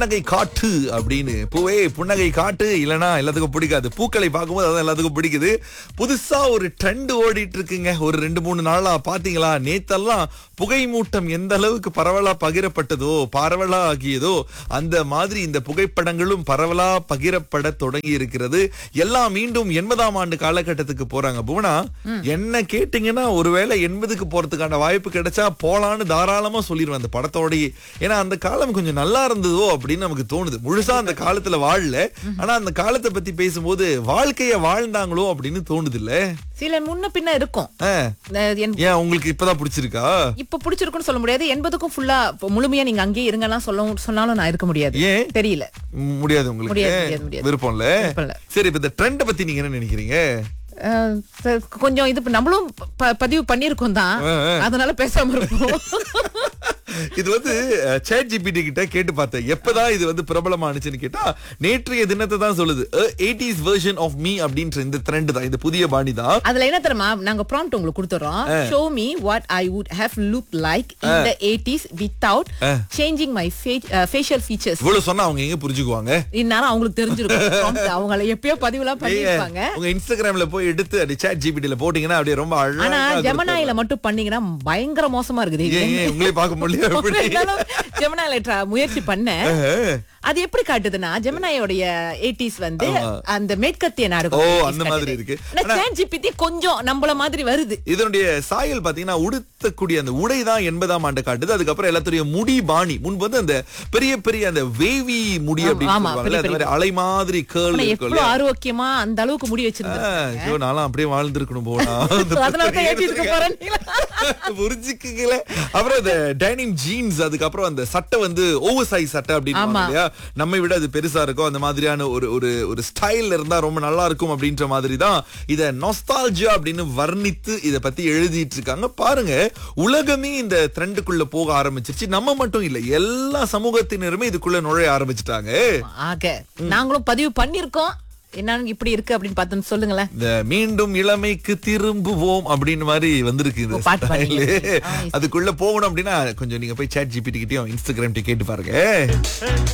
புன்னகை காட்டு அப்படின்னு பூவே புன்னகை காட்டு இல்லனா எல்லாத்துக்கும் பிடிக்காது பூக்களை பார்க்கும்போது அதான் எல்லாத்துக்கும் பிடிக்குது புதுசா ஒரு ட்ரெண்ட் ஓடிட்டு இருக்குங்க ஒரு ரெண்டு மூணு நாளா பாத்தீங்களா நேத்தெல்லாம் புகை மூட்டம் எந்த அளவுக்கு பரவலா பகிரப்பட்டதோ பரவலா ஆகியதோ அந்த மாதிரி இந்த புகைப்படங்களும் பரவலா பகிரப்பட தொடங்கி இருக்கிறது எல்லாம் மீண்டும் எண்பதாம் ஆண்டு காலகட்டத்துக்கு போறாங்க புவனா என்ன கேட்டீங்கன்னா ஒருவேளை எண்பதுக்கு போறதுக்கான வாய்ப்பு கிடைச்சா போலான்னு தாராளமா சொல்லிடுவேன் அந்த படத்தோடயே ஏன்னா அந்த காலம் கொஞ்சம் நல்லா இருந்ததோ அப்படின்னு நமக்கு தோணுது முழுசா அந்த காலத்துல வாழல ஆனா அந்த காலத்தை பத்தி பேசும்போது வாழ்க்கைய வாழ்ந்தாங்களோ அப்படின்னு தோணுது இல்ல சில முன்ன பின்ன இருக்கும் அஹ் என்- ஏன் உங்களுக்கு இப்பதான் பிடிச்சிருக்கா இப்ப பிடிச்சிருக்குன்னு சொல்ல முடியாது எண்பதுக்கும் ஃபுல்லா முழுமையா நீங்க அங்கேயே இருங்கலாம் சொல்ல சொன்னாலும் நான் இருக்க முடியாது ஏன் தெரியல ம், முடியாது உங்களுக்கு முடியாது, முடியாது, முடியாது. விருப்பம் இல்ல விருப்பம் இல்ல. சரி இப்ப இந்த ட்ரெண்ட் பத்தி நீங்க என்ன நினைக்கிறீங்க அஹ் ச- கொஞ்சம் இது இப்ப நம்மளும் ப- பதிவு பண்ணிருக்கோம் தான் ஆ, ஆ. அதனால பேசாம இருப்போம் இது வந்து சேட் ஜிபிடி கிட்ட கேட்டு பார்த்தேன் எப்பதான் இது வந்து பிரபலமானுச்சுன்னு கேட்டா நேற்றைய தினத்தை தான் சொல்லுது எயிட்டிஸ் வெர்ஷன் ஆஃப் மீ அப்படின்ற இந்த ட்ரெண்ட் தான் இந்த புதிய பாணி தான் அதுல என்ன தெரியுமா நாங்க ப்ராம்ப்ட் உங்களுக்கு கொடுத்துறோம் show me what I would have look like in the 80s without changing my facial features இவ்வளவு சொன்னா அவங்க எங்க புரிஞ்சுக்குவாங்க இந்நேரம் அவங்களுக்கு தெரிஞ்சிருக்கும் prompt. அவங்கள எப்பயோ பதிவுலாம் பண்ணிருப்பாங்க உங்க இன்ஸ்டாகிராம்ல போய் எடுத்து அப்படி சேட் ஜிபிடில போட்டீங்கன்னா அப்படியே ரொம்ப ஆனா அழகா அது ஜெமனாயில மட்டும் பண்ணீங்கன்னா பயங்கர மோசமா இருக்குது இருக்கும். ஏன், ஏன், உங்களே பார்க்க முடியல அப்படி ஜெமனாயில try- முயற்சி பண்ணேன் அது எப்படி காட்டுதுன்னா ஜெமனாயோடைய 80s வந்து அந்த மேற்கத்திய நாடு ஓ, அந்த மாதிரி இருக்கு. ஜிபிடி கொஞ்சம் நம்மள மாதிரி வருது இதனுடைய சாயல் பாத்தீங்கன்னா உடுத்தக்கூடிய அந்த உடை தான் எண்பதாம் ஆண்டு காட்டுது அதுக்கப்புறம் எல்லாத்துடைய முடி பாணி முன்பு வந்து அந்த பெரிய பெரிய அந்த வேவி முடி அப்படின்னு ஆமா, சொல்லுவாங்கல்ல பெரிய அந்த மாதிரி அலை மாதிரி கேர்ள் ஆனா இருக்கும் எவ்வளவு ஆரோக்கியமா அந்த அளவுக்கு முடி வச்சிருந்தேன் ஐயோ நான்லாம் அப்படியே வாழ்ந்திருக்கணும் போனா அதனால தான் ஏற்றிட்டு இருக்க போறேன் புரிஞ்சுக்கல அப்புறம் இந்த டைனிங் ஜீன்ஸ் அதுக்கப்புறம் அந்த சட்டை வந்து ஓவர் சைஸ் சட்டை அப்படின்னு ஆமா. இல்லையா நம்மை விட அது பெருசா இருக்கும் அந்த மாதிரியான ஒரு ஒரு ஒரு ஸ்டைல் இருந்தா ரொம்ப நல்லா இருக்கும் அப்படின்ற மாதிரி தான் இத நொஸ்டால்ஜியா அப்படின்னு வர்ணித்து இத பத்தி எழுதிட்டு இருக்காங்க பாருங்க உலகமே இந்த ட்ரெண்டுக்குள்ள போக ஆரம்பிச்சிருச்சு நம்ம மட்டும் இல்ல எல்லா சமூகத்தினருமே இதுக்குள்ள நுழைய ஆரம்பிச்சிட்டாங்க ஆக நாங்களும் பதிவு பண்ணிருக்கோம் என்னன்னு இப்படி இருக்கு அப்படின்னு பார்த்து சொல்லுங்களேன் இந்த மீண்டும் இளமைக்கு திரும்புவோம் அப்படின்னு மாதிரி வந்திருக்கு இந்த ஓ, பாட்டு style. பாடுறீங்க. ஆ, அதுக்குள்ள போகணும் அப்படின்னா கொஞ்சம் நீங்க போய் சேட் ஜிபிடி கிட்டயும் இன்ஸ்டாகிராம் கேட்டு பாருங்க